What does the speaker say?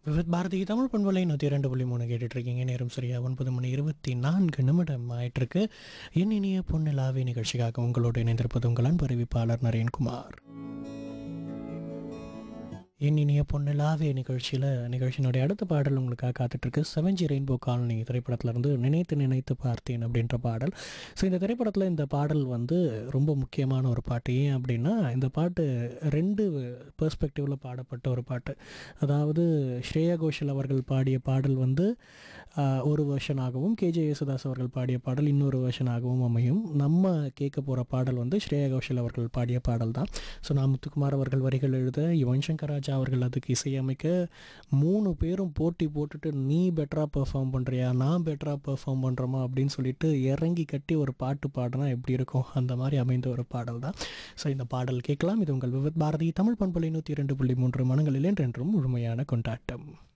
விவித் பாரதி தமிழ் பண்பலை நூற்றி இரண்டு புள்ளி மூணு கேட்டுட்டு இருக்கீங்க நேரம் சரியா ஒன்பது மணி இருபத்தி நான்கு நிமிடம் ஆயிட்டிருக்கு என் இனிய பொன்னிலாவே நிகழ்ச்சிக்காக உங்களோடு இணைந்திருப்பது உங்கள் அன்பு அறிவிப்பாளர் நரேன்குமார் என் இனிய பொன்னிலாவே நிகழ்ச்சியில் நிகழ்ச்சியினுடைய அடுத்த பாடல் உங்களுக்காக காத்துட்ருக்கு செவன்ஜி ரெயின்போ காலனி திரைப்படத்திலிருந்து நினைத்து நினைத்து பார்த்தேன் அப்படின்ற பாடல் ஸோ இந்த திரைப்படத்தில் இந்த பாடல் வந்து ரொம்ப முக்கியமான ஒரு பாட்டு ஏன் அப்படின்னா இந்த பாட்டு ரெண்டு பெர்ஸ்பெக்டிவில் பாடப்பட்ட ஒரு பாட்டு அதாவது ஸ்ரேயா கோஷல் அவர்கள் பாடிய பாடல் வந்து ஆஹ், ஒரு வெர்ஷனாகவும் கேஜே யேசுதாஸ் அவர்கள் பாடிய பாடல் இன்னொரு வெர்ஷனாகவும் அமையும் நம்ம கேட்க போகிற பாடல் வந்து ஸ்ரேயா கோஷல் அவர்கள் பாடிய பாடல் தான் ஸோ நான் முத்துக்குமார் அவர்கள் வரிகள் எழுத யுவன் சங்கர் ராஜா அவர்கள் அதுக்கு இசையமைக்க மூணு பேரும் போட்டி போட்டுட்டு நீ பெட்டராக பெர்ஃபார்ம் பண்ணுறியா நான் பெட்டராக பெர்ஃபார்ம் பண்ணுறோமா அப்படின்னு சொல்லிட்டு இறங்கி கட்டி ஒரு பாட்டு பாடினா எப்படி இருக்கும் அந்த மாதிரி அமைந்த ஒரு பாடல் தான் ஸோ இந்த பாடல் கேட்கலாம் இது உங்கள் விவத் பாரதி தமிழ் பண்பலை நூற்றி இரண்டு புள்ளி மூன்று மனங்களில் என்றென்றும் முழுமையான கொண்டாட்டம்